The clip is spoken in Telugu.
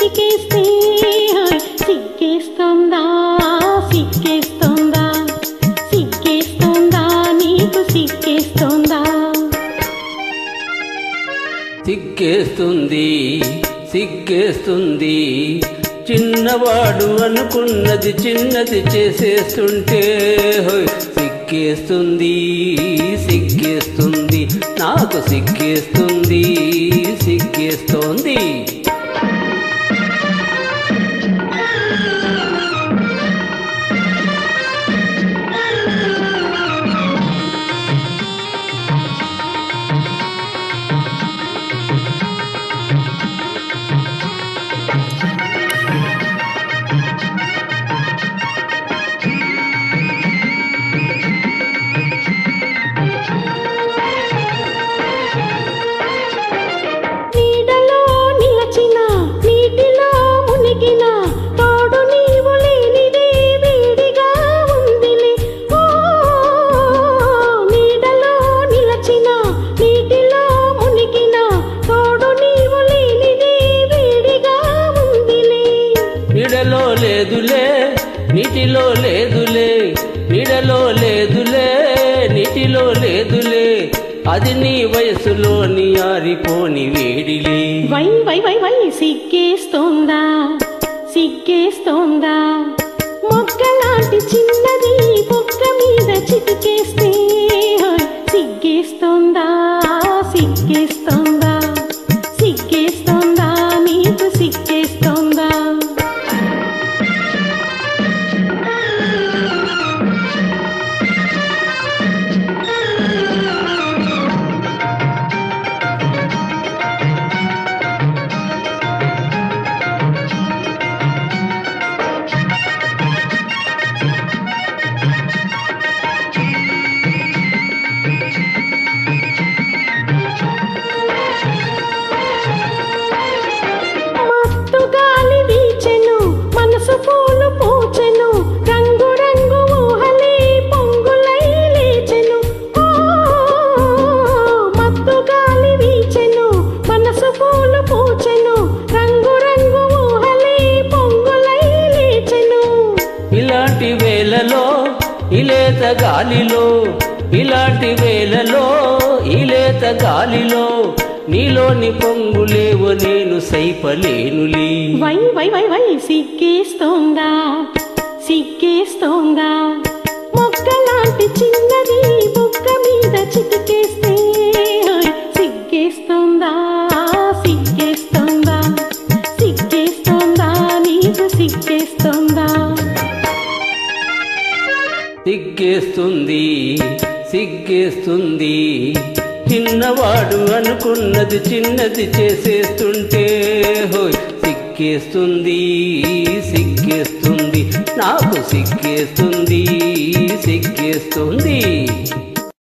చిటికేస్తే హాయ్ సిగ్గేస్తోందా సిగ్గేస్తోందా సిగ్గేస్తోందా నీకు సిగ్గేస్తోందా సిగ్గేస్తుంది సిగ్గేస్తుంది చిన్నవాడు అనుకున్నది చిన్నది చేసేస్తుంటే హోయ్ సిగ్గేస్తుంది సిగ్గేస్తుంది నాకు సిగ్గేస్తుంది సిగ్గేస్తోంది నీడలో నిలచిన నీటిలో మునిగిన తోడు నీవు లేనిదే వేడిగా ఉందిలే ఓ నీడలో నిలచిన నీటిలో మునిగిన తోడు నీవు లేనిదే వేడిగా ఉందిలే నీడలో లేదులే నీటిలో లేదులే నీడలో లేదులే నీటిలో లేదులే అది నీ వయసులోని ఆరిపోని వేడిలే వై వై వై వై సిగ్గేస్తోందా సిగ్గేస్తోందా మొక్కలాంటి చిన్నది పొక్క మీద చిటికేస్తే హాయ్ సిగ్గేస్తోందా సిగ్గేస్తోందా సిగ్గేస్తోందా నీకు సిగ్గేస్తోందా మత్తు గాలి వీచెను మనసు పూలు పూచెను రంగు రంగు ఊహలే పొంగులై లేచెను ఓ మత్తు గాలి వీచెను మనసు పూలు పూచెను రంగు రంగు ఊహలే పొంగులై లేచెను ఇలాంటి వేళలో ఇలేత గాలిలో ఇలాంటి వేళలో ఇలేత గాలిలో నీలోని పొంగులేవో నేను సైపలేనులే వై వై వై వై సిగ్గేస్తోందా సిగ్గేస్తోందా మొక్కలాంటి చిన్నది బుక్క మీద చిటికేస్తే హాయ్ సిగ్గేస్తోందా సిగ్గేస్తోందా సిగ్గేస్తోందా నీకు సిగ్గేస్తోందా సిగ్గేస్తుంది సిగ్గేస్తుంది చిన్నవాడు అనుకున్నది చిన్నది చేసేస్తుంటే హోయ్ సిగ్గేస్తుంది సిగ్గేస్తుంది నాకు సిగ్గేస్తుంది సిగ్గేస్తుంది